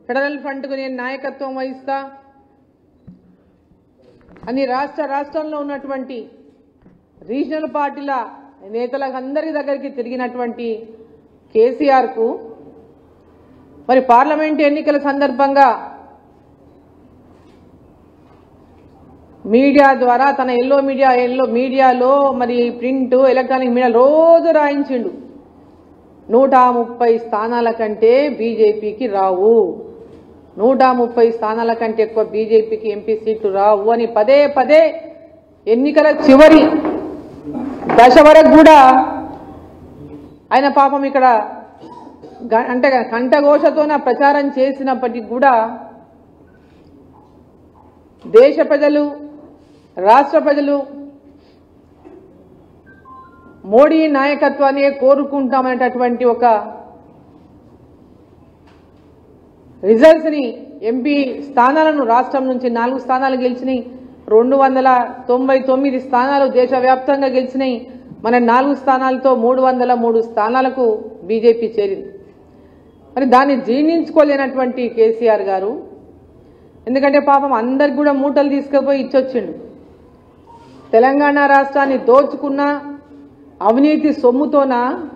Federal ఫ్రంట్కు నేను నాయకత్వం వహిస్తా అని రాష్ట్ర రాష్ట్రంలో ఉన్నటువంటి రీజనల్ పార్టీల నేతలకు అందరి దగ్గరికి తిరిగినటువంటి కేసీఆర్కు మరి పార్లమెంట్ ఎన్నికల సందర్భంగా మీడియా ద్వారా తన ఎల్లో మీడియా ఎల్లో మీడియాలో మరి ప్రింట్ ఎలక్ట్రానిక్ మీడియా రోజు రాయించిండు నూట ముప్పై స్థానాల కంటే బీజేపీకి రావు నూట ముప్పై స్థానాల కంటే ఎక్కువ బీజేపీకి ఎంపీ సీట్లు రావు అని పదే పదే ఎన్నికల చివరి దశ వరకు కూడా ఆయన పాపం ఇక్కడ గ- అంటే కంఠఘోషతోన ప్రచారం చేసినప్పటికీ కూడా దేశ ప్రజలు రాష్ట్ర ప్రజలు మోడీ నాయకత్వాన్ని కోరుకుంటామనేటటువంటి ఒక రిజల్ట్స్ ని ఎంపీ స్థానాలను రాష్ట్రం నుంచి నాలుగు స్థానాలు గెలిచినాయి రెండు వందల తొంభై తొమ్మిది స్థానాలు దేశవ్యాప్తంగా గెలిచినాయి మన నాలుగు స్థానాలతో మూడు వందల మూడు స్థానాలకు బీజేపీ చేరింది మరి దాన్ని జీర్ణించుకోలేనటువంటి కేసీఆర్ గారు ఎందుకంటే పాపం అందరికి కూడా మూటలు తీసుకుపోయి ఇచ్చొచ్చిండు తెలంగాణ రాష్ట్రాన్ని దోచుకున్న అవినీతి సొమ్ముతోన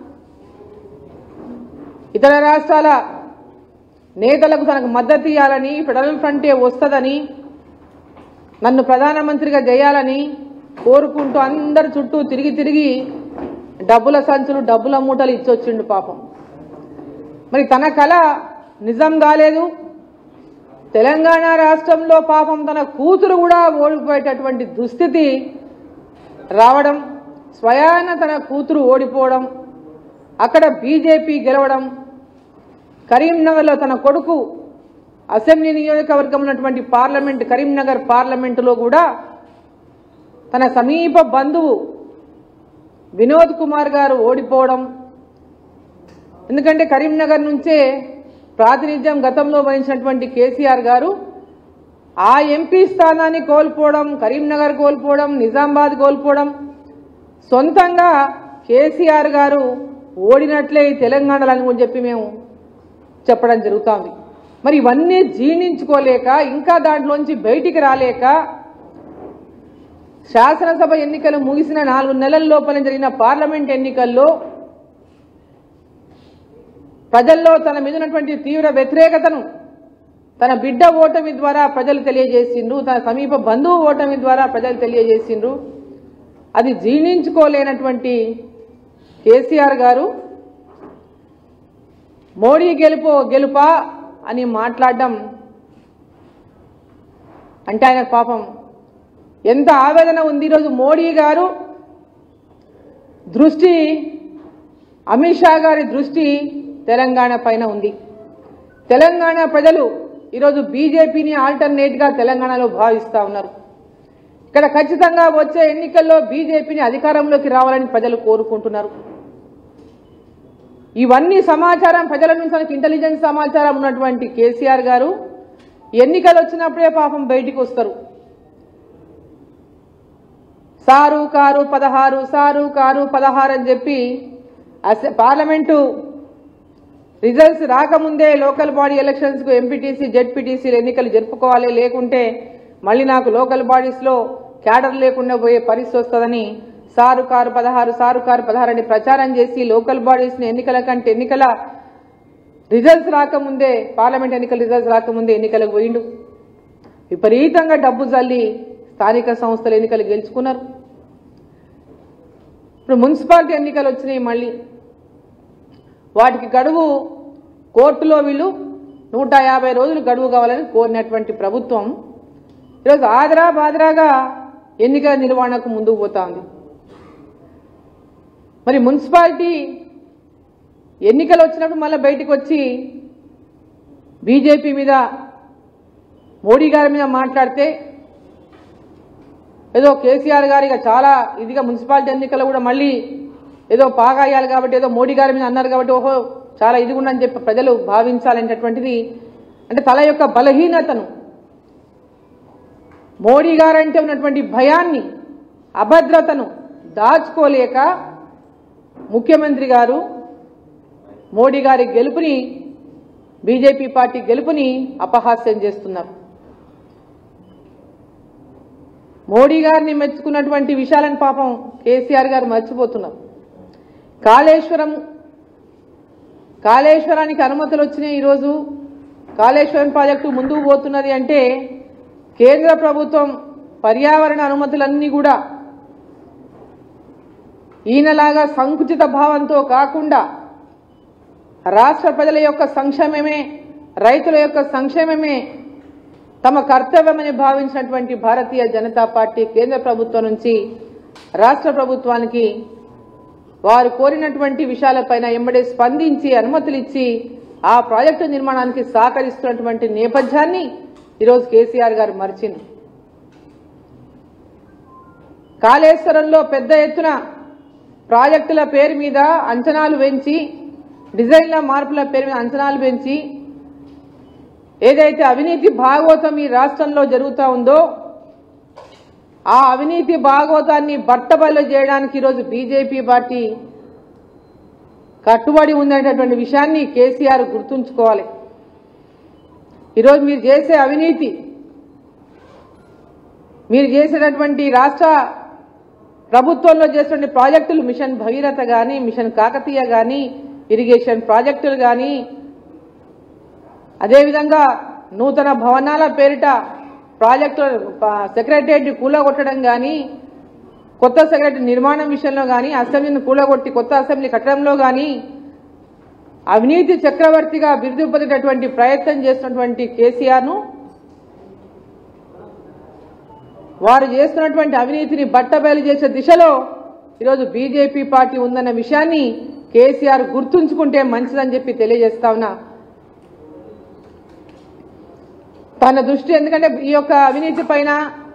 ఇతర రాష్ట్రాల నేతలకు తనకు మద్దతు ఇవ్వాలని ఫెడరల్ ఫ్రంటే వస్తుందని నన్ను ప్రధానమంత్రిగా చేయాలని కోరుకుంటూ అందరి చుట్టూ తిరిగి తిరిగి డబ్బుల సంచులు డబ్బుల మూటలు ఇచ్చొచ్చిండు పాపం మరి తన కళ నిజం కాలేదు తెలంగాణ రాష్ట్రంలో పాపం తన కూతురు కూడా ఓడిపోయేటటువంటి దుస్థితి రావడం స్వయాన తన కూతురు ఓడిపోవడం అక్కడ బీజేపీ గెలవడం కరీంనగర్లో తన కొడుకు అసెంబ్లీ నియోజకవర్గం ఉన్నటువంటి పార్లమెంట్ కరీంనగర్ పార్లమెంటులో కూడా తన సమీప బంధువు వినోద్ కుమార్ గారు ఓడిపోవడం ఎందుకంటే కరీంనగర్ నుంచే ప్రాతినిధ్యం గతంలో వహించినటువంటి కేసీఆర్ గారు ఆ ఎంపీ స్థానాన్ని కోల్పోవడం కరీంనగర్ కోల్పోవడం నిజామాబాద్ కోల్పోవడం సొంతంగా కేసీఆర్ గారు ఓడినట్లే ఈ తెలంగాణలో అని చెప్పి మేము చెప్పడం జరుగుతోంది మరి ఇవన్నీ జీర్ణించుకోలేక ఇంకా దాంట్లోంచి బయటికి రాలేక శాసనసభ ఎన్నికలు ముగిసిన నాలుగు నెలల లోపల జరిగిన పార్లమెంట్ ఎన్నికల్లో ప్రజల్లో తన మీద ఉన్నటువంటి తీవ్ర వ్యతిరేకతను తన బిడ్డ ఓటమి ద్వారా ప్రజలు తెలియజేసిండ్రు తన సమీప బంధువు ఓటమి ద్వారా ప్రజలు తెలియజేసిండ్రు అది జీర్ణించుకోలేనటువంటి కేసీఆర్ గారు మోడీ గెలుపు గెలుపా అని మాట్లాడడం అంటే ఆయన పాపం ఎంత ఆవేదన ఉంది ఈరోజు మోడీ గారు దృష్టి అమిత్ షా గారి దృష్టి తెలంగాణ పైన ఉంది తెలంగాణ ప్రజలు ఈరోజు బీజేపీని ఆల్టర్నేట్గా తెలంగాణలో భావిస్తా ఉన్నారు ఇక్కడ ఖచ్చితంగా వచ్చే ఎన్నికల్లో బీజేపీని అధికారంలోకి రావాలని ప్రజలు కోరుకుంటున్నారు ఇవన్నీ సమాచారం ప్రజల నుంచి మనకి ఇంటెలిజెన్స్ సమాచారం ఉన్నటువంటి కేసీఆర్ గారు ఎన్నికలు వచ్చినప్పుడే పాపం బయటికి వస్తారు సారు కారు పదహారు సారు కారు పదహారు అని చెప్పి అసె- పార్లమెంటు రిజల్ట్స్ రాకముందే లోకల్ బాడీ ఎలక్షన్స్ కు ఎంపీటీసీ జెడ్పీటీసీ ఎన్నికలు జరుపుకోవాలి లేకుంటే మళ్ళీ నాకు లోకల్ బాడీస్ లో క్యాడర్ లేకుండా పోయే పరిస్థితి వస్తుందని సారు కారు పదహారు సారు కారు పదహారు అని ప్రచారం చేసి లోకల్ బాడీస్ ని ఎన్నికల కంటే ఎన్నికల రిజల్ట్స్ రాకముందే పార్లమెంట్ ఎన్నికల రిజల్ట్స్ రాకముందే ఎన్నికలకు పోయిండు విపరీతంగా డబ్బు జల్లి స్థానిక సంస్థల ఎన్నికలు గెలుచుకున్నారు ఇప్పుడు మున్సిపాలిటీ ఎన్నికలు వచ్చినాయి మళ్ళీ వాటికి గడువు కోర్టులో వీళ్ళు నూట యాభై రోజులు గడువు కావాలని కోరినటువంటి ప్రభుత్వం ఈరోజు ఆదరా బాదరాగా ఎన్నికల నిర్వహణకు ముందుకు పోతా ఉంది మరి మున్సిపాలిటీ ఎన్నికలు వచ్చినప్పుడు మళ్ళీ బయటకు వచ్చి బీజేపీ మీద మోడీ గారి మీద మాట్లాడితే ఏదో కేసీఆర్ గారు ఇక చాలా ఇదిగా మున్సిపాలిటీ ఎన్నికలు కూడా మళ్ళీ ఏదో బాగా అయ్యాలి కాబట్టి ఏదో మోడీ గారి మీద అన్నారు కాబట్టి ఓహో చాలా ఇది ఉందని చెప్పి ప్రజలు భావించాలనేటటువంటిది అంటే తల యొక్క బలహీనతను మోడీ గారంటే ఉన్నటువంటి భయాన్ని అభద్రతను దాచుకోలేక ముఖ్యమంత్రి గారు మోడీ గారి గెలుపుని బీజేపీ పార్టీ గెలుపుని అపహాస్యం చేస్తున్నారు మోడీ గారిని మెచ్చుకున్నటువంటి విషయాలను పాపం కేసీఆర్ గారు మర్చిపోతున్నారు కాళేశ్వరం కాళేశ్వరానికి అనుమతులు వచ్చినాయి ఈరోజు కాళేశ్వరం ప్రాజెక్టు ముందుకు పోతున్నది అంటే కేంద్ర ప్రభుత్వం పర్యావరణ అనుమతులన్నీ కూడా ఈయనలాగా సంకుచిత భావంతో కాకుండా రాష్ట్ర ప్రజల యొక్క సంక్షేమమే రైతుల యొక్క సంక్షేమమే తమ కర్తవ్యమని భావించినటువంటి భారతీయ జనతా పార్టీ కేంద్ర ప్రభుత్వం నుంచి రాష్ట్ర ప్రభుత్వానికి వారు కోరినటువంటి విషయాలపైన ఎంబడే స్పందించి అనుమతులు ఇచ్చి ఆ ప్రాజెక్టు నిర్మాణానికి సహకరిస్తున్నటువంటి నేపథ్యాన్ని ఈరోజు కేసీఆర్ గారు మరిచింది కాళేశ్వరంలో పెద్ద ఎత్తున ప్రాజెక్టుల పేరు మీద అంచనాలు పెంచి డిజైన్ల మార్పుల పేరు మీద అంచనాలు పెంచి ఏదైతే అవినీతి భాగవతం ఈ రాష్ట్రంలో జరుగుతూ ఉందో ఆ అవినీతి భాగవతాన్ని బట్టబయలు చేయడానికి ఈరోజు బీజేపీ పార్టీ కట్టుబడి ఉందనేటటువంటి విషయాన్ని కేసీఆర్ గుర్తుంచుకోవాలి ఈరోజు మీరు చేసే అవినీతి మీరు చేసేటటువంటి రాష్ట్ర ప్రభుత్వంలో చేసినటువంటి ప్రాజెక్టులు మిషన్ భగీరథ కానీ మిషన్ కాకతీయ కానీ ఇరిగేషన్ ప్రాజెక్టులు కానీ అదేవిధంగా నూతన భవనాల పేరిట ప్రాజెక్టు సెక్రటరియట్ కూలగొట్టడం కానీ కొత్త సెక్రటరీ నిర్మాణం విషయంలో కానీ అసెంబ్లీని కూలగొట్టి కొత్త అసెంబ్లీ కట్టడంలో కానీ అవినీతి చక్రవర్తిగా బిరుదు పొందేటటువంటి ప్రయత్నం చేస్తున్నటువంటి కేసీఆర్ను వారు చేస్తున్నటువంటి అవినీతిని బట్టబయలు చేసే దిశలో ఈరోజు బీజేపీ పార్టీ ఉందన్న విషయాన్ని కేసీఆర్ గుర్తుంచుకుంటే మంచిదని చెప్పి తెలియజేస్తా ఉన్నా తన దృష్టి ఎందుకంటే ఈ యొక్క అవినీతి పైన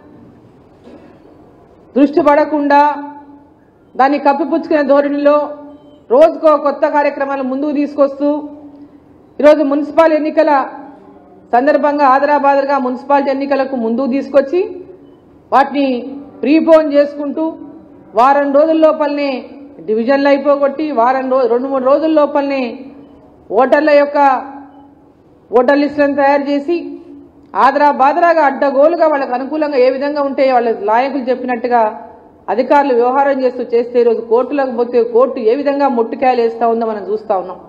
దృష్టి పడకుండా దాన్ని కప్పిపుచ్చుకునే ధోరణిలో రోజుకో కొత్త కార్యక్రమాలు ముందుకు తీసుకొస్తూ ఈరోజు మున్సిపల్ ఎన్నికల సందర్భంగా ఆదరాబాదర్గా మున్సిపాలిటీ ఎన్నికలకు ముందుకు తీసుకొచ్చి వాటిని ప్రీపోన్ చేసుకుంటూ వారం రోజుల లోపలనే డివిజన్లు అయిపోగొట్టి వారం రోజు రెండు మూడు రోజుల లోపలనే ఓటర్ల యొక్క ఓటర్ లిస్టులను తయారు చేసి ఆదరా బాదరాగా అడ్డగోలుగా వాళ్ళకు అనుకూలంగా ఏ విధంగా ఉంటే వాళ్ళ నాయకులు చెప్పినట్టుగా అధికారులు వ్యవహారం చేస్తూ చేస్తే ఈరోజు కోర్టులకు పోతే కోర్టు ఏ విధంగా ముట్టుకాయలు వేస్తా ఉందో మనం చూస్తా ఉన్నాం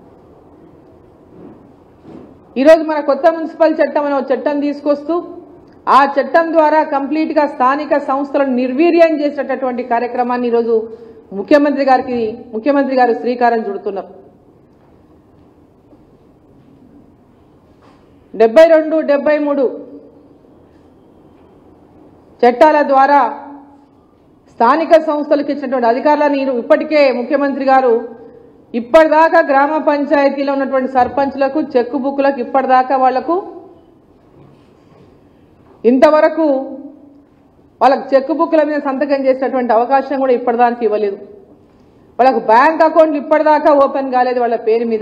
ఈరోజు మన కొత్త మున్సిపల్ చట్టం అనే ఒక చట్టం తీసుకొస్తూ ఆ చట్టం ద్వారా కంప్లీట్ గా స్థానిక సంస్థలను నిర్వీర్యం చేసేటటువంటి కార్యక్రమాన్ని ఈరోజు ముఖ్యమంత్రి గారికి ముఖ్యమంత్రి గారు శ్రీకారం చుడుతున్నారు డెబ్బై రెండు డెబ్బై మూడు చట్టాల ద్వారా స్థానిక సంస్థలకు ఇచ్చినటువంటి అధికారులను ఈరు- ఇప్పటికే ముఖ్యమంత్రి గారు ఇప్పటిదాకా గ్రామ పంచాయతీలో ఉన్నటువంటి సర్పంచ్లకు చెక్ బుక్లకు ఇప్పటిదాకా వాళ్లకు ఇంతవరకు వాళ్ళకు చెక్ బుక్ల మీద సంతకం చేసేటువంటి అవకాశం కూడా ఇప్పటిదానికి ఇవ్వలేదు వాళ్ళకు బ్యాంక్ అకౌంట్లు ఇప్పటిదాకా ఓపెన్ కాలేదు వాళ్ళ పేరు మీద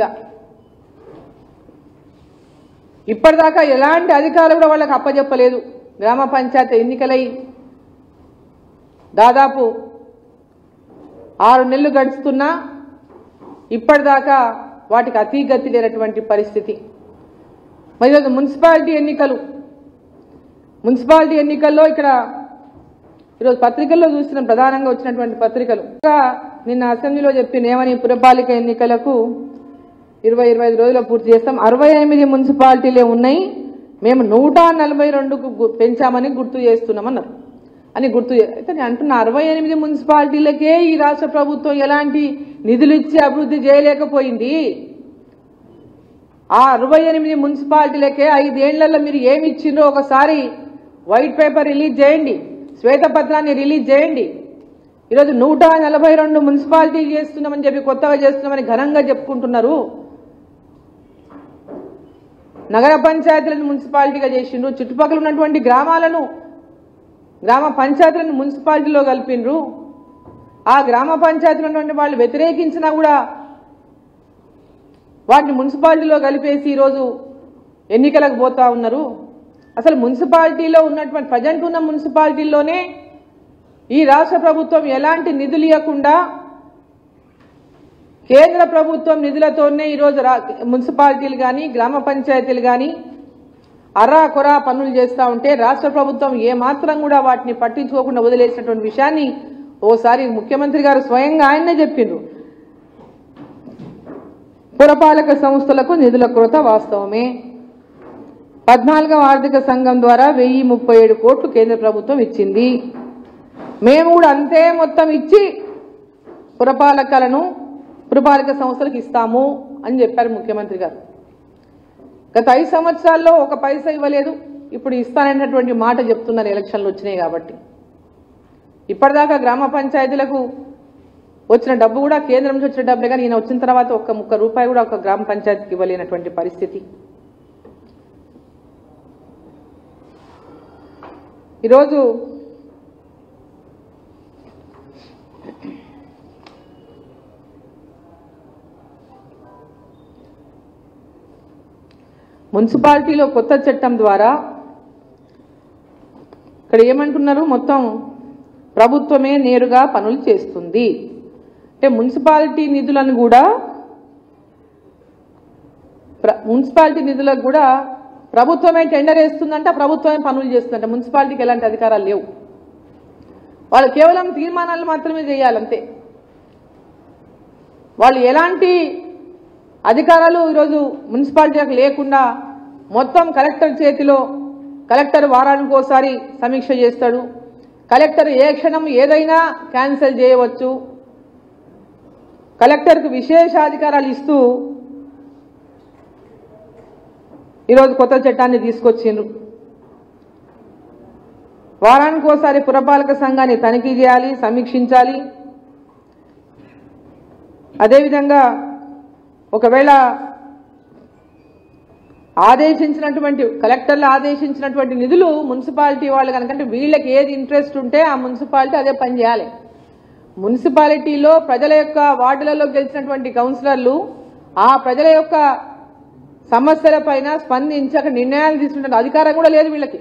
ఇప్పటిదాకా ఎలాంటి అధికారులు కూడా వాళ్ళకి అప్పచెప్పలేదు గ్రామ పంచాయతీ ఎన్నికలై దాదాపు ఆరు నెలలు గడుస్తున్నా ఇప్పటిదాకా వాటికి అతీగతి లేనటువంటి పరిస్థితి మరి ఈరోజు మున్సిపాలిటీ ఎన్నికలు మున్సిపాలిటీ ఎన్నికల్లో ఇక్కడ ఈరోజు పత్రికల్లో చూసిన ప్రధానంగా వచ్చినటువంటి పత్రికలు ఇంకా నిన్న అసెంబ్లీలో చెప్పిన ఏమని పురపాలిక ఎన్నికలకు ఇరవై ఇరవై ఐదు రోజుల్లో పూర్తి చేస్తాం అరవై ఎనిమిది మున్సిపాలిటీలే ఉన్నాయి మేము నూట నలభై రెండుకు గు- పెంచామని గుర్తు చేస్తున్నామన్నారు అని గుర్తు చే- అయితే నేను అంటున్న అరవై ఎనిమిది మున్సిపాలిటీలకే ఈ రాష్ట్ర ప్రభుత్వం ఎలాంటి నిధులు ఇచ్చి అభివృద్ధి చేయలేకపోయింది ఆ అరవై ఎనిమిది మున్సిపాలిటీలకే ఐదేళ్లలో మీరు ఏమి ఇచ్చిండ్రో ఒకసారి వైట్ పేపర్ రిలీజ్ చేయండి శ్వేతపత్రాన్ని రిలీజ్ చేయండి ఈరోజు నూట నలభై రెండు మున్సిపాలిటీలు చేస్తున్నామని చెప్పి కొత్తగా చేస్తున్నామని ఘనంగా చెప్పుకుంటున్నారు నగర పంచాయతీలను మున్సిపాలిటీగా చేసిండ్రు చుట్టుపక్కల ఉన్నటువంటి గ్రామాలను గ్రామ పంచాయతీలను మున్సిపాలిటీలో కలిపిండ్రు ఆ గ్రామ పంచాయతీలో ఉన్నటువంటి వాళ్ళు వ్యతిరేకించినా కూడా వాటిని మున్సిపాలిటీలో కలిపేసి ఈరోజు ఎన్నికలకు పోతా ఉన్నారు అసలు మున్సిపాలిటీలో ఉన్నటువంటి ప్రజెంట్ ఉన్న మున్సిపాలిటీల్లోనే ఈ రాష్ట్ర ప్రభుత్వం ఎలాంటి నిధులు ఇవ్వకుండా కేంద్ర ప్రభుత్వం నిధులతోనే ఈరోజు రా మున్సిపాలిటీలు కానీ గ్రామ పంచాయతీలు కానీ అరా కొరా పనులు చేస్తూ ఉంటే రాష్ట్ర ప్రభుత్వం ఏ మాత్రం కూడా వాటిని పట్టించుకోకుండా వదిలేసినటువంటి విషయాన్ని ఓసారి ముఖ్యమంత్రి గారు స్వయంగా ఆయన్నే చెప్పిండ్రు పురపాలక సంస్థలకు నిధుల కొరత వాస్తవమే పద్నాలుగవ ఆర్థిక సంఘం ద్వారా వెయ్యి ముప్పై ఏడు కోట్లు కేంద్ర ప్రభుత్వం ఇచ్చింది మేము కూడా అంతే మొత్తం ఇచ్చి పురపాలకలను పురపాలక సంస్థలకు ఇస్తాము అని చెప్పారు ముఖ్యమంత్రి గారు గత ఐదు సంవత్సరాల్లో ఒక పైసా ఇవ్వలేదు ఇప్పుడు ఇస్తానన్నటువంటి మాట చెప్తున్నారు ఎలక్షన్లు వచ్చినాయి కాబట్టి ఇప్పటిదాకా గ్రామ పంచాయతీలకు వచ్చిన డబ్బు కూడా కేంద్రం నుంచి వచ్చిన డబ్బే కానీ ఈయన వచ్చిన తర్వాత ఒక్క ముక్క రూపాయి కూడా ఒక గ్రామ పంచాయతీకి ఇవ్వలేనటువంటి పరిస్థితి ఈరోజు మున్సిపాలిటీలో కొత్త చట్టం ద్వారా ఇక్కడ ఏమంటున్నారు మొత్తం ప్రభుత్వమే నేరుగా పనులు చేస్తుంది అంటే మున్సిపాలిటీ నిధులను కూడా ప్ర- మున్సిపాలిటీ నిధులకు కూడా ప్రభుత్వమే టెండర్ వేస్తుందంట ప్రభుత్వమే పనులు చేస్తుందంట మున్సిపాలిటీకి ఎలాంటి అధికారాలు లేవు వాళ్ళు కేవలం తీర్మానాలు మాత్రమే చేయాలంతే వాళ్ళు ఎలాంటి అధికారాలు ఈరోజు మున్సిపాలిటీలకు లేకుండా మొత్తం కలెక్టర్ చేతిలో కలెక్టర్ వారానికి ఒకసారి సమీక్ష చేస్తాడు కలెక్టర్ ఏ క్షణం ఏదైనా క్యాన్సిల్ చేయవచ్చు కలెక్టర్కు విశేషాధికారాలు ఇస్తూ ఈరోజు కొత్త చట్టాన్ని తీసుకొచ్చిండ్రు వారానికి ఒకసారి పురపాలక సంఘాన్ని తనిఖీ చేయాలి సమీక్షించాలి అదేవిధంగా ఒకవేళ ఆదేశించినటువంటి కలెక్టర్లు ఆదేశించినటువంటి నిధులు మున్సిపాలిటీ వాళ్ళు కనుకంటే వీళ్ళకి ఏది ఇంట్రెస్ట్ ఉంటే ఆ మున్సిపాలిటీ అదే పని చేయాలి మున్సిపాలిటీలో ప్రజల యొక్క వార్డులలో గెలిచినటువంటి కౌన్సిలర్లు ఆ ప్రజల యొక్క సమస్యల పైన స్పందించి అక్కడ నిర్ణయాలు తీసుకునే అధికారం కూడా లేదు వీళ్ళకి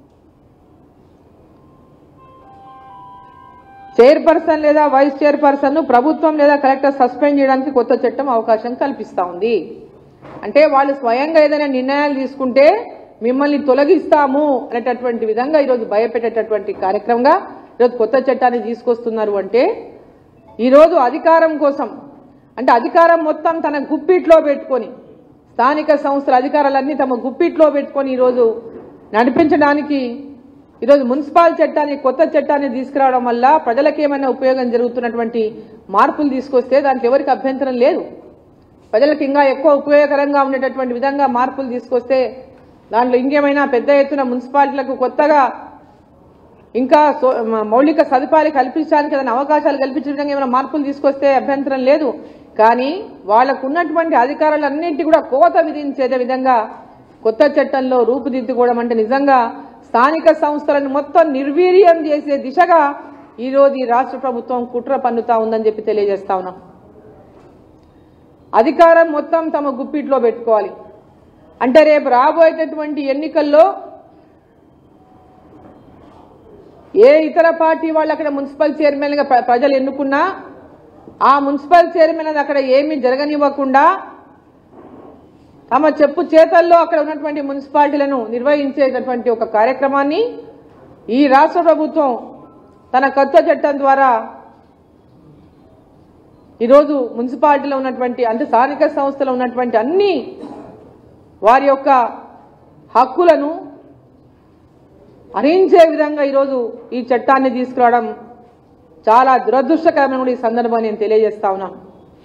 చైర్పర్సన్ లేదా వైస్ చైర్పర్సన్ ప్రభుత్వం లేదా కలెక్టర్ సస్పెండ్ చేయడానికి కొత్త చట్టం అవకాశం కల్పిస్తా ఉంది అంటే వాళ్ళు స్వయంగా ఏదైనా నిర్ణయాలు తీసుకుంటే మిమ్మల్ని తొలగిస్తాము అనేటటువంటి విధంగా ఈరోజు భయపెట్టేటటువంటి కార్యక్రమంగా ఈరోజు కొత్త చట్టాన్ని తీసుకొస్తున్నారు అంటే ఈరోజు అధికారం కోసం అంటే అధికారం మొత్తం తన గుప్పిట్లో పెట్టుకొని స్థానిక సంస్థల అధికారాలన్నీ తమ గుప్పిట్లో పెట్టుకొని ఈరోజు నడిపించడానికి ఈరోజు మున్సిపల్ చట్టాన్ని కొత్త చట్టాన్ని తీసుకురావడం వల్ల ప్రజలకు ఏమైనా ఉపయోగం జరుగుతున్నటువంటి మార్పులు తీసుకొస్తే దానికి ఎవరికి అభ్యంతరం లేదు ప్రజలకు ఇంకా ఎక్కువ ఉపయోగకరంగా ఉండేటటువంటి విధంగా మార్పులు తీసుకొస్తే దాంట్లో ఇంకేమైనా పెద్ద ఎత్తున మున్సిపాలిటీలకు కొత్తగా ఇంకా సో- మ- మౌలిక సదుపాయాలు కల్పించడానికి ఏదైనా అవకాశాలు కల్పించే విధంగా ఏమైనా మార్పులు తీసుకొస్తే అభ్యంతరం లేదు కానీ వాళ్లకు ఉన్నటువంటి అధికారాలన్నింటి కూడా కోత విధించే విధంగా కొత్త చట్టంలో రూపుదిద్దుకోవడం అంటే నిజంగా స్థానిక సంస్థలను మొత్తం నిర్వీర్యం చేసే దిశగా ఈ రోజు ఈ రాష్ట్ర ప్రభుత్వం కుట్ర పన్నుతా ఉందని చెప్పి తెలియజేస్తా ఉన్నాం అధికారం మొత్తం తమ గుప్పిట్లో పెట్టుకోవాలి అంటే రేపు రాబోయేటటువంటి ఎన్నికల్లో ఏ ఇతర పార్టీ వాళ్ళు అక్కడ మున్సిపల్ చైర్మన్ గా ప్ర- ప్రజలు ఎన్నుకున్నా ఆ మున్సిపల్ చైర్మన్ అది అక్కడ ఏమీ జరగనివ్వకుండా తమ చెప్పు చేతల్లో అక్కడ ఉన్నటువంటి మున్సిపాలిటీలను నిర్వహించేటటువంటి ఒక కార్యక్రమాన్ని ఈ రాష్ట్ర ప్రభుత్వం తన కొత్త చట్టం ద్వారా ఈరోజు మున్సిపాలిటీలో ఉన్నటువంటి అంటే స్థానిక సంస్థలో ఉన్నటువంటి అన్ని వారి యొక్క హక్కులను హరించే విధంగా ఈరోజు ఈ చట్టాన్ని తీసుకురావడం చాలా దురదృష్టకరమైన కూడా ఈ సందర్భాన్ని నేను తెలియజేస్తా ఉన్నాను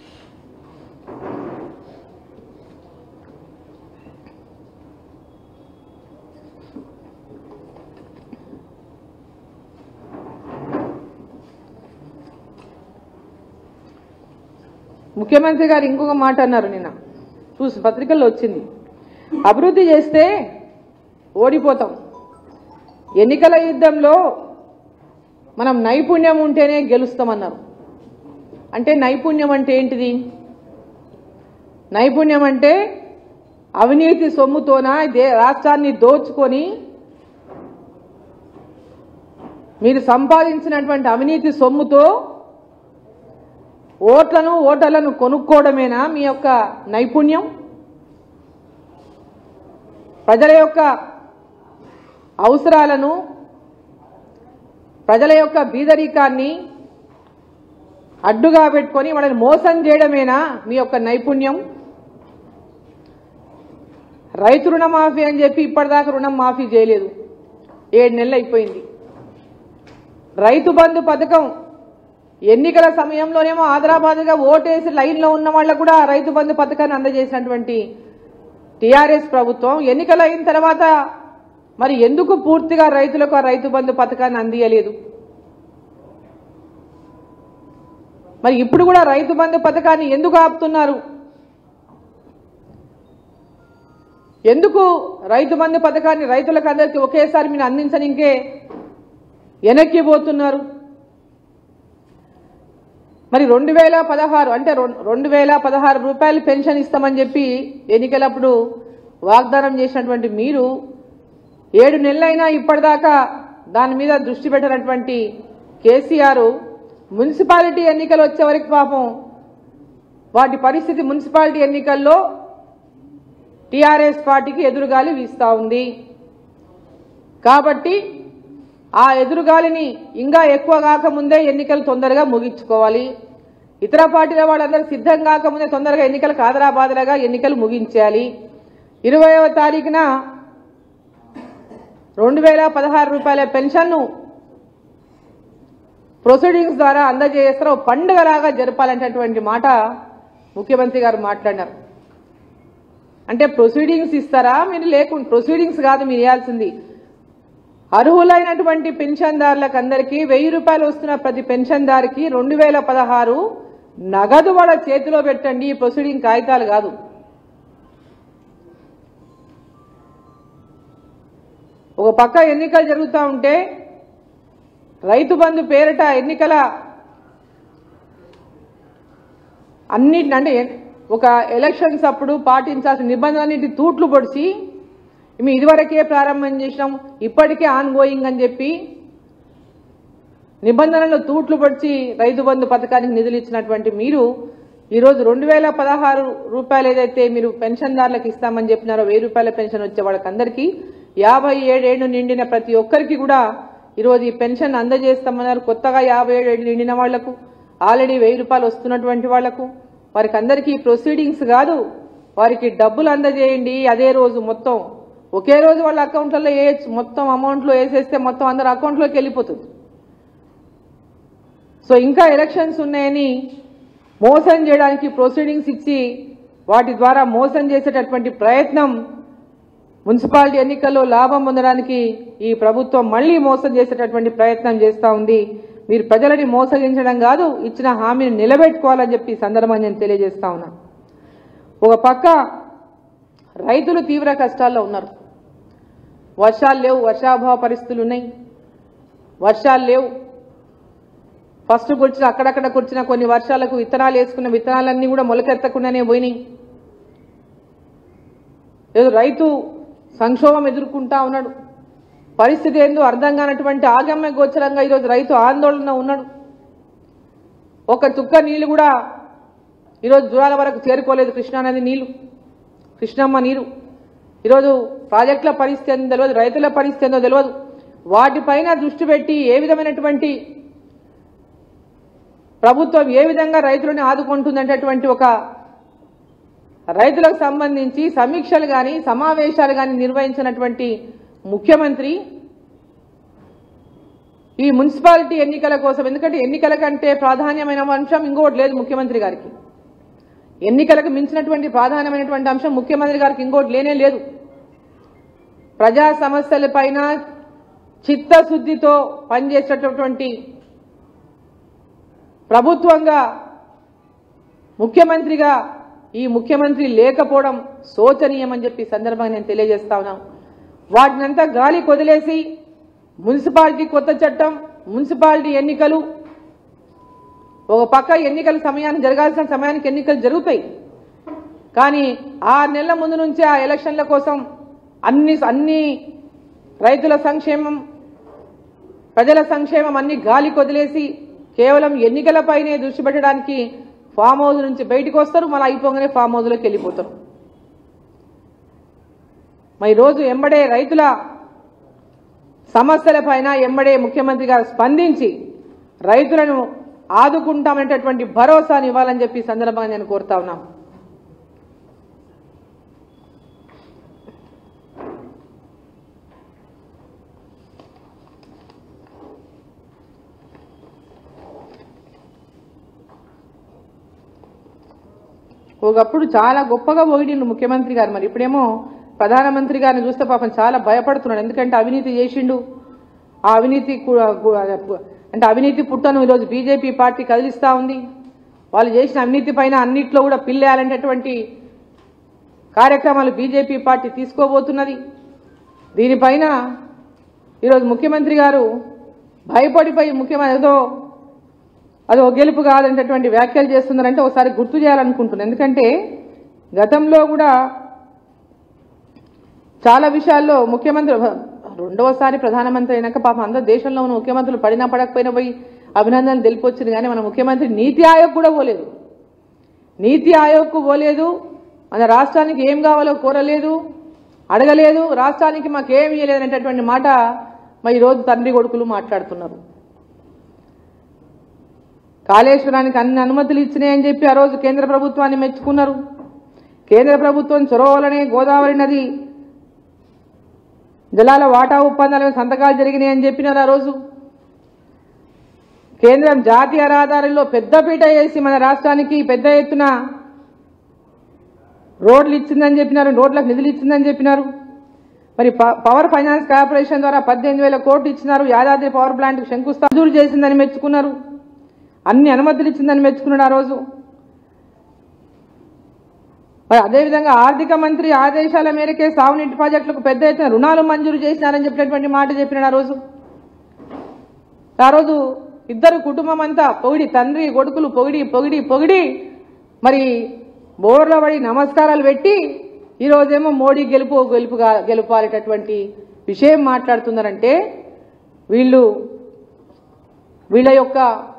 ముఖ్యమంత్రి గారు ఇంకొక మాట అన్నారు నిన్న చూసి పత్రికల్లో వచ్చింది అభివృద్ధి చేస్తే ఓడిపోతాం ఎన్నికల యుద్ధంలో మనం నైపుణ్యం ఉంటేనే గెలుస్తామన్నారు అంటే నైపుణ్యం అంటే ఏంటిది నైపుణ్యం అంటే అవినీతి సొమ్ముతోన దే రాష్ట్రాన్ని దోచుకొని మీరు సంపాదించినటువంటి అవినీతి సొమ్ముతో ఓట్లను ఓటర్లను కొనుక్కోవడమేనా మీ యొక్క నైపుణ్యం ప్రజల యొక్క అవసరాలను ప్రజల యొక్క బీదరికాన్ని అడ్డుగా పెట్టుకొని వాళ్ళని మోసం చేయడమేనా మీ యొక్క నైపుణ్యం రైతు రుణమాఫీ అని చెప్పి ఇప్పటిదాకా రుణం మాఫీ చేయలేదు ఏడు నెలలు అయిపోయింది రైతు బంధు పథకం ఎన్నికల సమయంలోనేమో ఆదరాబాదుగా ఓటేసి లైన్లో ఉన్న వాళ్ళకు కూడా రైతు బంధు పథకాన్ని అందజేసినటువంటి టీఆర్ఎస్ ప్రభుత్వం ఎన్నికలు అయిన తర్వాత మరి ఎందుకు పూర్తిగా రైతులకు ఆ రైతు బంధు పథకాన్ని అందియలేదు మరి ఇప్పుడు కూడా రైతు బంధు పథకాన్ని ఎందుకు ఆపుతున్నారు ఎందుకు రైతు బంధు పథకాన్ని రైతులకు అందరికీ ఒకేసారి మీరు అందించనికే వెనక్కి పోతున్నారు మరి రెండు వేల పదహారు అంటే రెం- రెండు వేల పదహారు రూపాయలు పెన్షన్ ఇస్తామని చెప్పి ఎన్నికలప్పుడు వాగ్దానం చేసినటువంటి మీరు ఏడు నెలలైనా ఇప్పటిదాకా దాని మీద దృష్టి పెట్టినటువంటి కేసీఆర్ మున్సిపాలిటీ ఎన్నికలు వచ్చే వరకు పాపం వాటి పరిస్థితి మున్సిపాలిటీ ఎన్నికల్లో టీఆర్ఎస్ పార్టీకి ఎదురుగాలి వీస్తా ఉంది కాబట్టి ఆ ఎదురుగాలిని ఇంకా ఎక్కువ కాకముందే ఎన్నికలు తొందరగా ముగించుకోవాలి ఇతర పార్టీల వాళ్ళందరూ సిద్ధం కాకముందే తొందరగా ఎన్నికలు కాదరాబాదరాగా ఎన్నికలు ముగించాలి ఇరవైవ తారీఖున రెండు వేల పదహారు రూపాయల పెన్షన్ను ప్రొసీడింగ్స్ ద్వారా అందజేస్తారు పండుగలాగా జరపాలనేటటువంటి మాట ముఖ్యమంత్రి గారు మాట్లాడినారు అంటే ప్రొసీడింగ్స్ ఇస్తారా మీరు లేకుండా ప్రొసీడింగ్స్ కాదు మీరు ఇవ్వాల్సింది అర్హులైనటువంటి పెన్షన్దారులకు అందరికీ వెయ్యి రూపాయలు వస్తున్న ప్రతి పెన్షన్దారికి రెండు వేల పదహారు నగదు వాళ్ళ చేతిలో పెట్టండి ఈ ప్రొసీడింగ్ కాగితాలు కాదు ఒక పక్క ఎన్నికలు జరుగుతూ ఉంటే రైతు బంధు పేరిట ఎన్నికల అన్నిటిని అంటే ఒక ఎలక్షన్స్ అప్పుడు పాటించాల్సిన నిబంధనలన్నింటి తూట్లు పొడిచి మేము ఇదివరకే ప్రారంభం చేసినాం ఇప్పటికే ఆన్ గోయింగ్ అని చెప్పి నిబంధనలు తూట్లు పొడిచి రైతు బంధు పథకానికి నిధులు ఇచ్చినటువంటి మీరు ఈరోజు రెండు వేల పదహారు రూపాయలు ఏదైతే మీరు పెన్షన్దారులకు ఇస్తామని చెప్పినారో వెయ్యి రూపాయల పెన్షన్ వచ్చే వాళ్ళకందరికీ యాభై ఏడేళ్లు నిండిన ప్రతి ఒక్కరికి కూడా ఈరోజు ఈ పెన్షన్ అందజేస్తామన్నారు కొత్తగా యాభై ఏడేళ్లు నిండిన వాళ్లకు ఆల్రెడీ వెయ్యి రూపాయలు వస్తున్నటువంటి వాళ్లకు వారికి అందరికీ ప్రొసీడింగ్స్ కాదు వారికి డబ్బులు అందజేయండి అదే రోజు మొత్తం ఒకే రోజు వాళ్ళ అకౌంట్లలో వేయచ్చు మొత్తం అమౌంట్లో వేసేస్తే మొత్తం అందరి అకౌంట్లోకి వెళ్ళిపోతుంది సో ఇంకా ఎలక్షన్స్ ఉన్నాయని మోసం చేయడానికి ప్రొసీడింగ్స్ ఇచ్చి వాటి ద్వారా మోసం చేసేటటువంటి ప్రయత్నం మున్సిపాలిటీ ఎన్నికల్లో లాభం పొందడానికి ఈ ప్రభుత్వం మళ్లీ మోసం చేసేటటువంటి ప్రయత్నం చేస్తూ ఉంది మీరు ప్రజలని మోసగించడం కాదు ఇచ్చిన హామీని నిలబెట్టుకోవాలని చెప్పి ఈ సందర్భంగా నేను తెలియజేస్తా ఉన్నా ఒక పక్క రైతులు తీవ్ర కష్టాల్లో ఉన్నారు వర్షాలు లేవు వర్షాభావ పరిస్థితులు ఉన్నాయి వర్షాలు లేవు ఫస్ట్ కుర్చిన అక్కడక్కడ కుర్చిన కొన్ని వర్షాలకు విత్తనాలు వేసుకున్న విత్తనాలన్నీ కూడా మొలకెత్తకుండానే పోయినాయి ఏదో రైతు సంక్షోభం ఎదుర్కొంటా ఉన్నాడు పరిస్థితి ఏందో అర్థం కానటువంటి ఆగమ్య గోచరంగా ఈరోజు రైతు ఆందోళన ఉన్నాడు ఒక చుక్క నీళ్లు కూడా ఈరోజు జూరాల వరకు చేరుకోలేదు కృష్ణానది నీళ్లు కృష్ణమ్మ నీరు ఈరోజు ప్రాజెక్టుల పరిస్థితి ఏందో తెలియదు రైతుల పరిస్థితి ఏందో తెలియదు వాటిపైన దృష్టి పెట్టి ఏ విధమైనటువంటి ప్రభుత్వం ఏ విధంగా రైతులను ఆదుకుంటుందనేటటువంటి ఒక రైతులకు సంబంధించి సమీక్షలు కానీ సమావేశాలు కానీ నిర్వహించినటువంటి ముఖ్యమంత్రి ఈ మున్సిపాలిటీ ఎన్నికల కోసం ఎందుకంటే ఎన్నికల కంటే ప్రాధాన్యమైన అంశం ఇంకోటి లేదు ముఖ్యమంత్రి గారికి ఎన్నికలకు మించినటువంటి ప్రాధాన్యమైనటువంటి అంశం ముఖ్యమంత్రి గారికి ఇంకోటి లేనే లేదు ప్రజా సమస్యలపైన చిత్తశుద్ధితో పనిచేసేటటువంటి ప్రభుత్వంగా ముఖ్యమంత్రిగా ఈ ముఖ్యమంత్రి లేకపోవడం శోచనీయమని చెప్పి ఈ సందర్భంగా నేను తెలియజేస్తా ఉన్నాను వాటినంతా గాలి కొదిలేసి మున్సిపాలిటీ కొత్త చట్టం మున్సిపాలిటీ ఎన్నికలు ఒక పక్క ఎన్నికల సమయానికి జరగాల్సిన సమయానికి ఎన్నికలు జరుగుతాయి కానీ ఆరు నెలల ముందు నుంచే ఆ ఎలక్షన్ల కోసం అన్ని అన్ని రైతుల సంక్షేమం ప్రజల సంక్షేమం అన్ని గాలి కొదిలేసి కేవలం ఎన్నికలపైనే దృష్టి పెట్టడానికి ఫామ్ హౌస్ నుంచి బయటికి వస్తారు మళ్ళీ అయిపోగానే ఫామ్ హౌస్లోకి వెళ్ళిపోతారు మరి రోజు ఎంబడే రైతుల సమస్యల పైన ఎంబడే ముఖ్యమంత్రి గారు స్పందించి రైతులను ఆదుకుంటామనేటటువంటి భరోసాని ఇవ్వాలని చెప్పి ఈ సందర్భంగా నేను కోరుతా ఉన్నాను ఒకప్పుడు చాలా గొప్పగా పొగిడిండు ముఖ్యమంత్రి గారు మరి ఇప్పుడేమో ప్రధానమంత్రి గారిని చూస్తే పాపం చాలా భయపడుతున్నాడు ఎందుకంటే అవినీతి చేసిండు ఆ అవినీతి కు- కు- అంటే అవినీతి పుట్టను ఈరోజు బీజేపీ పార్టీ కదిలిస్తా ఉంది వాళ్ళు చేసిన అవినీతి పైన అన్నిట్లో కూడా పిల్లేయాలనేటటువంటి కార్యక్రమాలు బీజేపీ పార్టీ తీసుకోబోతున్నది దీనిపైన ఈరోజు ముఖ్యమంత్రి గారు భయపడిపోయి ముఖ్యమంత్రి ఏదో అది ఒక గెలుపు కాదనేటటువంటి వ్యాఖ్యలు చేస్తున్నారంటే ఒకసారి గుర్తు చేయాలనుకుంటున్నాను ఎందుకంటే గతంలో కూడా చాలా విషయాల్లో ముఖ్యమంత్రి రెండవసారి ప్రధానమంత్రి అయినాక పాపం అందరూ దేశంలో ఉన్న ముఖ్యమంత్రులు పడినా పడకపోయినా పోయి అభినందనలు తెలిపొచ్చింది కానీ మన ముఖ్యమంత్రి నీతి ఆయోగ్ కూడా పోలేదు నీతి ఆయోగ్కు పోలేదు మన రాష్ట్రానికి ఏం కావాలో కోరలేదు అడగలేదు రాష్ట్రానికి మాకు ఏమి ఇవ్వలేదు అనేటటువంటి మాట మరి ఈరోజు తండ్రి కొడుకులు మాట్లాడుతున్నారు కాళేశ్వరానికి అన్ని అనుమతులు ఇచ్చినాయని చెప్పి ఆ రోజు కేంద్ర ప్రభుత్వాన్ని మెచ్చుకున్నారు కేంద్ర ప్రభుత్వం చొరవ వలనే గోదావరి నది జలాల వాటా ఒప్పందాల మీద సంతకాలు జరిగినాయని చెప్పినారు ఆ రోజు కేంద్రం జాతీయ రహదారుల్లో పెద్దపీట వేసి మన రాష్ట్రానికి పెద్ద ఎత్తున రోడ్లు ఇచ్చిందని చెప్పినారు రోడ్లకు నిధులు ఇచ్చిందని చెప్పినారు మరి ప- పవర్ ఫైనాన్స్ కార్పొరేషన్ ద్వారా పద్దెనిమిది వేల కోట్లు ఇచ్చినారు యాదాద్రి పవర్ ప్లాంట్ శంకుస్థాపన మంజూరు చేసిందని మెచ్చుకున్నారు అన్ని అనుమతులు ఇచ్చిందని మెచ్చుకున్నాడు ఆ రోజు మరి అదేవిధంగా ఆర్థిక మంత్రి ఆదేశాల మేరకే సాగునీటి ప్రాజెక్టులకు పెద్ద ఎత్తున రుణాలు మంజూరు చేసినారని చెప్పినటువంటి మాట చెప్పినాడు ఆ రోజు ఆ రోజు ఇద్దరు కుటుంబం అంతా పొగిడి తండ్రి కొడుకులు పొగిడి పొగిడి పొగిడి మరి బోర్ల పడి నమస్కారాలు పెట్టి ఈ రోజేమో మోడీ గెలుపు గెలుపుగా గెలుపాలేటటువంటి విషయం మాట్లాడుతున్నారంటే వీళ్ళు వీళ్ళ యొక్క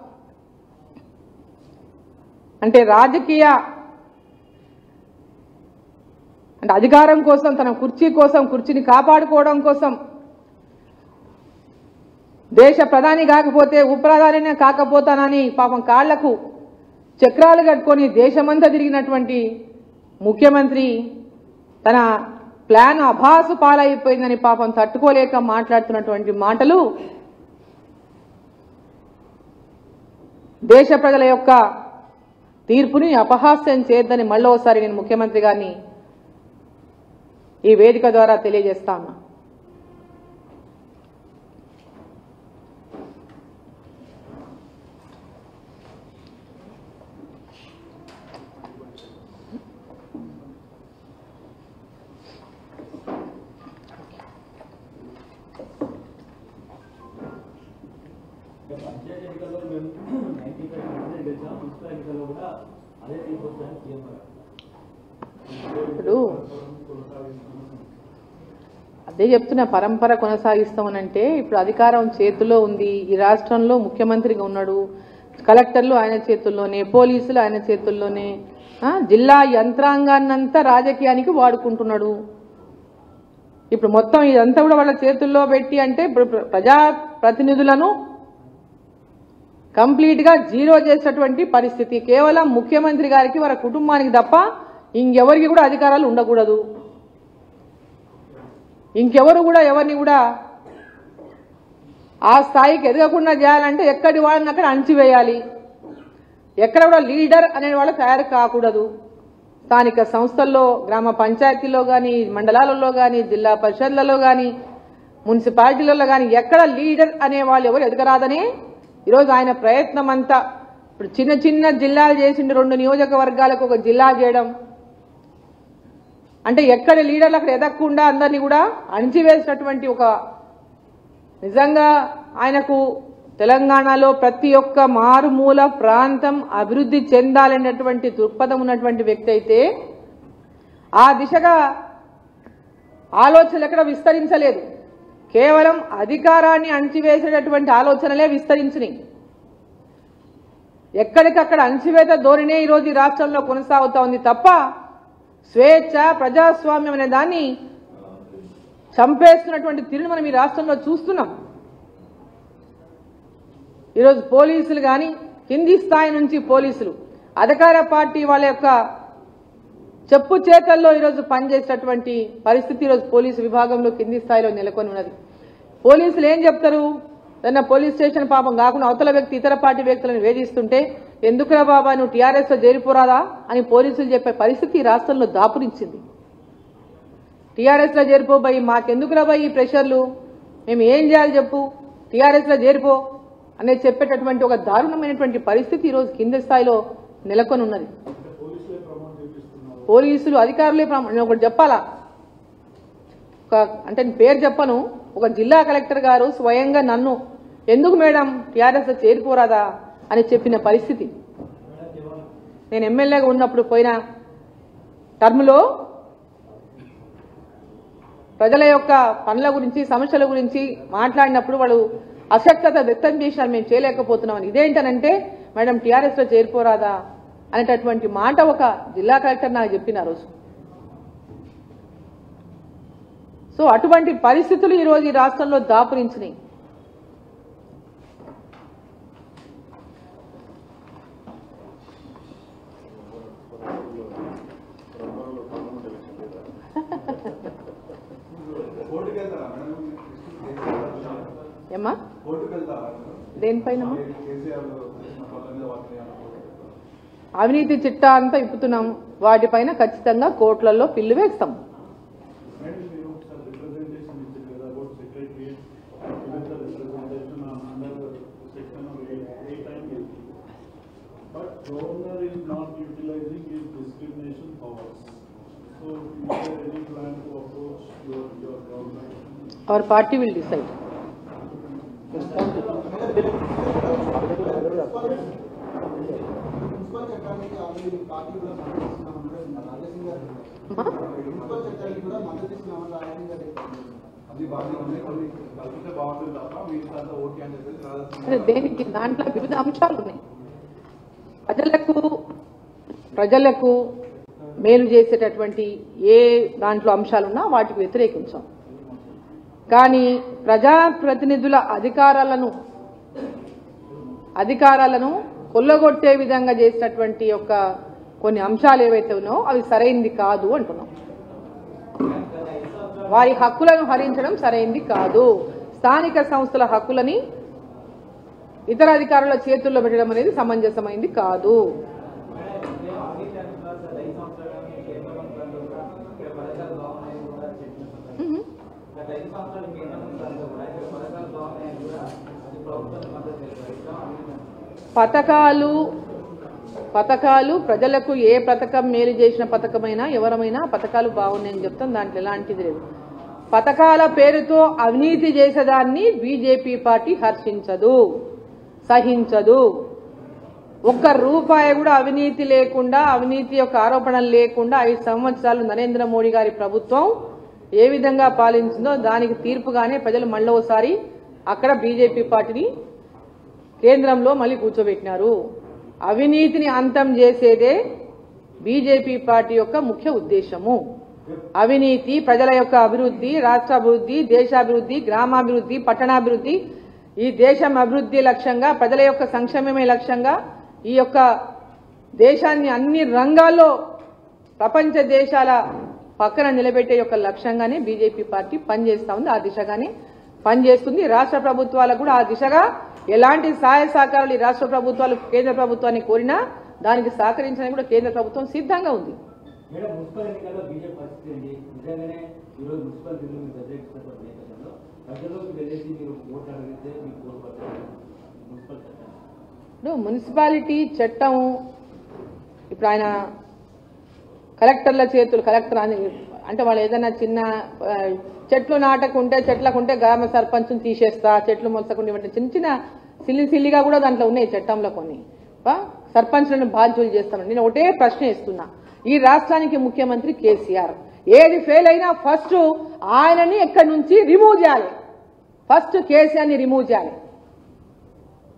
అంటే రాజకీయ అంటే అధికారం కోసం తన కుర్చీ కోసం కుర్చీని కాపాడుకోవడం కోసం దేశ ప్రధాని కాకపోతే ఉపప్రధానినే కాకపోతానని పాపం కాళ్లకు చక్రాలు కట్టుకొని దేశమంతా తిరిగినటువంటి ముఖ్యమంత్రి తన ప్లాన్ అభాసు పాలైపోయిందని పాపం తట్టుకోలేక మాట్లాడుతున్నటువంటి మాటలు దేశ ప్రజల యొక్క తీర్పుని అపహాస్యం చేయొద్దని మళ్ళోసారి నేను ముఖ్యమంత్రి గారిని ఈ వేదిక ద్వారా తెలియజేస్తా ఉన్నా పంచాయతీ ఎన్నికల్లో మేము నైన్టీ ఫైవ్ పర్సెంట్ గెలిచాం మున్సిపల్ ఎన్నికల్లో కూడా అదే తీసుకొస్తాయని సీఎం గారు ఇప్పుడు అదే చెప్తున్నా పరంపర కొనసాగిస్తామనంటే ఇప్పుడు అధికారం చేతిలో ఉంది ఈ రాష్ట్రంలో ముఖ్యమంత్రిగా ఉన్నాడు కలెక్టర్లు ఆయన చేతుల్లోనే పోలీసులు ఆయన చేతుల్లోనే ఆ, జిల్లా యంత్రాంగాన్నంతా రాజకీయానికి వాడుకుంటున్నాడు ఇప్పుడు మొత్తం ఇదంతా కూడా వాళ్ళ చేతుల్లో పెట్టి అంటే ఇప్పుడు ప్ర- ప్రజా ప్రతినిధులను కంప్లీట్ గా జీరో చేసేటువంటి పరిస్థితి కేవలం ముఖ్యమంత్రి గారికి వారి కుటుంబానికి తప్ప ఇంకెవరికి కూడా అధికారాలు ఉండకూడదు ఇంకెవరు కూడా ఎవరిని కూడా ఆ స్థాయికి ఎదగకుండా చేయాలంటే ఎక్కడి వాళ్ళని అక్కడ అణచివేయాలి ఎక్కడ కూడా లీడర్ అనే వాళ్ళు తయారు కాకూడదు స్థానిక సంస్థల్లో గ్రామ పంచాయతీల్లో కానీ మండలాలలో కానీ జిల్లా పరిషత్లలో కానీ మున్సిపాలిటీలలో కానీ ఎక్కడ లీడర్ అనే వాళ్ళు ఎవరు ఎదగరాదని ఈరోజు ఆయన ప్రయత్నం అంతా ఇప్పుడు చిన్న చిన్న జిల్లాలు చేసిండు రెండు నియోజకవర్గాలకు ఒక జిల్లా చేయడం అంటే ఎక్కడ లీడర్లు అక్కడ ఎదగకుండా అందరినీ కూడా అణిచివేసినటువంటి ఒక నిజంగా ఆయనకు తెలంగాణలో ప్రతి ఒక్క మారుమూల ప్రాంతం అభివృద్ధి చెందాలనేటువంటి దృక్పథం ఉన్నటువంటి వ్యక్తి అయితే ఆ దిశగా ఆలోచనలు ఎక్కడ విస్తరించలేదు కేవలం అధికారాన్ని అణిచివేసేటటువంటి ఆలోచనలే విస్తరించినాయి ఎక్కడికక్కడ అణచివేత ధోరణే ఈరోజు ఈ రాష్ట్రంలో కొనసాగుతా ఉంది తప్ప స్వేచ్ఛ ప్రజాస్వామ్యం అనే దాన్ని చంపేస్తున్నటువంటి తీరును మనం ఈ రాష్ట్రంలో చూస్తున్నాం ఈరోజు పోలీసులు కానీ కింది స్థాయి నుంచి పోలీసులు అధికార పార్టీ వాళ్ళ యొక్క చెప్పు చేతల్లో ఈరోజు పనిచేసేటటువంటి పరిస్థితి ఈరోజు పోలీసు విభాగంలో కింది స్థాయిలో నెలకొని ఉన్నది పోలీసులు ఏం చెప్తారు ఏదన్నా పోలీస్ స్టేషన్ పాపం కాకుండా అవతల వ్యక్తి ఇతర పార్టీ వ్యక్తులను వేధిస్తుంటే ఎందుకురా బాబా నువ్వు టీఆర్ఎస్ లో చేరిపోరాదా అని పోలీసులు చెప్పే పరిస్థితి ఈ రాష్ట్రంలో దాపురించింది టీఆర్ఎస్ లో చేరిపోబాయి మాకెందుకురా బాయి ఈ ప్రెషర్లు మేము ఏం చేయాలి చెప్పు టీఆర్ఎస్ లో చేరిపో అనేది చెప్పేటటువంటి ఒక దారుణమైనటువంటి పరిస్థితి ఈరోజు కింద స్థాయిలో నెలకొని ఉన్నది పోలీసులు అధికారులే ప్రమా- నేను ఒకటి చెప్పాలా ఒక అంటే నేను పేరు చెప్పను ఒక జిల్లా కలెక్టర్ గారు స్వయంగా నన్ను ఎందుకు మేడం టీఆర్ఎస్ చేరిపోరాదా అని చెప్పిన పరిస్థితి నేను ఎమ్మెల్యేగా ఉన్నప్పుడు పోయిన టర్మ్లో ప్రజల యొక్క పనుల గురించి సమస్యల గురించి మాట్లాడినప్పుడు వాళ్ళు అసక్తత వ్యక్తం చేసినారు మేము చేయలేకపోతున్నామని ఇదేంటనంటే మేడం టీఆర్ఎస్ లో చేరిపోరాదా అనేటటువంటి మాట ఒక జిల్లా కలెక్టర్ నాకు చెప్పిన ఆ రోజు సో అటువంటి పరిస్థితులు ఈ రోజు ఈ రాష్ట్రంలో దాపురించినాయి కోర్టుకు వెళ్తారా మేడం ఏమ్మా కోర్టుకు వెళ్తారా దేనిపైనమ్మా కేసీఆర్ చేసిన పనుల మీద వాటిని ఏమన్నా అవినీతి చిట్టా అంతా ఇప్పుతున్నాం వాటిపైన ఖచ్చితంగా కోర్టులలో పిల్లు వేస్తాం Madam, you know, some representation is there about secretary, even the representation on under section of eight, eight and eight. But governor is not utilizing his discrimination powers. So is there any plan to approach your, your government? Our party will decide municipal చట్టానికి already party కూడా మద్దతు ఇస్తున్నామని రాజసింగ్ గారు municipal చట్టానికి కూడా మద్దతు ఇస్తున్నామని రాజసింగ్ గారు చెప్పారు. అది బాగానే ఉంది కొన్ని కలిపితే బాగుంటుంది తప్ప మిగతా ఓకే అని చెప్పేసి రాజస్థాన్ అదే దేనికి దాంట్లో వివిధ అంశాలు ఉన్నాయి ప్రజలకు ప్రజలకు మేలు చేసేటటువంటి ఏ దాంట్లో అంశాలున్నా వాటికి వ్యతిరేకించాం కానీ ప్రజాప్రతినిధుల అధికారాలను అధికారాలను కొల్లగొట్టే విధంగా చేసినటువంటి యొక్క కొన్ని అంశాలు ఏవైతే ఉన్నాయో అవి సరైంది కాదు అంటున్నాం వారి హక్కులను హరించడం సరైంది కాదు స్థానిక సంస్థల హక్కులని ఇతర అధికారుల చేతుల్లో పెట్టడం అనేది సమంజసమైంది కాదు మ్మ్. పథకాలు పథకాలు ప్రజలకు ఏ పథకం మేలు చేసిన పథకమైనా ఎవరమైనా పథకాలు బాగున్నాయని చెప్తాం దాంట్లో ఎలాంటిది లేదు పథకాల పేరుతో అవినీతి చేసేదాన్ని బీజేపీ పార్టీ హర్షించదు సహించదు ఒక్క రూపాయి కూడా అవినీతి లేకుండా అవినీతి యొక్క ఆరోపణలు లేకుండా ఐదు సంవత్సరాలు నరేంద్ర మోడీ గారి ప్రభుత్వం ఏ విధంగా పాలించిందో దానికి తీర్పుగానే ప్రజలు మళ్ళీ ఒకసారి అక్కడ బీజేపీ పార్టీని కేంద్రంలో మళ్ళీ కూర్చోబెట్టినారు అవినీతిని అంతం చేసేదే బీజేపీ పార్టీ యొక్క ముఖ్య ఉద్దేశము అవినీతి ప్రజల యొక్క అభివృద్ధి రాష్ట్ర అభివృద్ధి దేశాభివృద్ధి గ్రామాభివృద్ధి పట్టణాభివృద్ధి ఈ దేశం అభివృద్ధి లక్ష్యంగా ప్రజల యొక్క సంక్షేమమే లక్ష్యంగా ఈ యొక్క దేశాన్ని అన్ని రంగాల్లో ప్రపంచ దేశాల పక్కన నిలబెట్టే యొక్క లక్ష్యంగానే బీజేపీ పార్టీ పనిచేస్తా ఉంది ఆ దిశగానే పనిచేస్తుంది రాష్ట్ర ప్రభుత్వాలకు కూడా ఆ దిశగా ఎలాంటి సహాయ సహకారాలు ఈ రాష్ట్ర ప్రభుత్వాలు కేంద్ర ప్రభుత్వాన్ని కోరినా దానికి సహకరించడానికి కూడా కేంద్ర ప్రభుత్వం సిద్ధంగా ఉంది మేడం మున్సిపల్ ఎన్నికల్లో బీజేపీ పరిస్థితి ఏంటి నిజంగానే ఈరోజు మున్సిపల్ బిల్లు మీరు వ్యతిరేకిస్తున్న నేపథ్యంలో ప్రజల్లోకి వెళ్ళేసి మీరు ఓట్లు అడిగితే మీకు ఓటు పడుతుంది మున్సిపల్ చట్టాన్ని ఇప్పుడు మున్సిపాలిటీ చట్టం ఇప్పుడు ఆయన కలెక్టర్ల చేతులు కలెక్టర్ అని అంటే వాళ్ళు ఏదైనా చిన్న ఆ, చెట్లు నాటకుంటే చెట్లకుంటే గ్రామ సర్పంచ్ని తీసేస్తా చెట్లు మొలసకుండా ఇవ్వండి చిన్న చిన్న సిల్లి సిల్లిగా కూడా దాంట్లో ఉన్నాయి చట్టంలో కొన్ని ఆ, సర్పంచ్లను బాధ్యులు చేస్తామని నేను ఒకటే ప్రశ్న ఇస్తున్నా ఈ రాష్ట్రానికి ముఖ్యమంత్రి కేసీఆర్ ఏది ఫెయిల్ అయినా ఫస్ట్ ఆయనని ఎక్కడి నుంచి రిమూవ్ చేయాలి ఫస్ట్ కేసీఆర్ని రిమూవ్ చేయాలి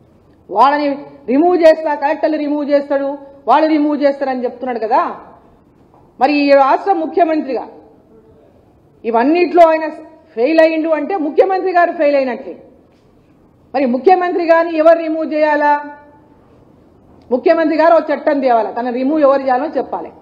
వాళ్ళని రిమూవ్ చేస్తా కలెక్టర్లు రిమూవ్ చేస్తాడు వాళ్ళు రిమూవ్ చేస్తారని చెప్తున్నాడు కదా మరి ఈ రాష్ట్ర ముఖ్యమంత్రిగా ఇవన్నిట్లో ఆయన ఫెయిల్ అయ్యిండు అంటే ముఖ్యమంత్రి గారు ఫెయిల్ అయినట్లే మరి ముఖ్యమంత్రి గారిని ఎవరు రిమూవ్ చేయాలా ముఖ్యమంత్రి గారు ఒక చట్టం తేవాలా తన రిమూవ్ ఎవరు చేయాలో చెప్పాలి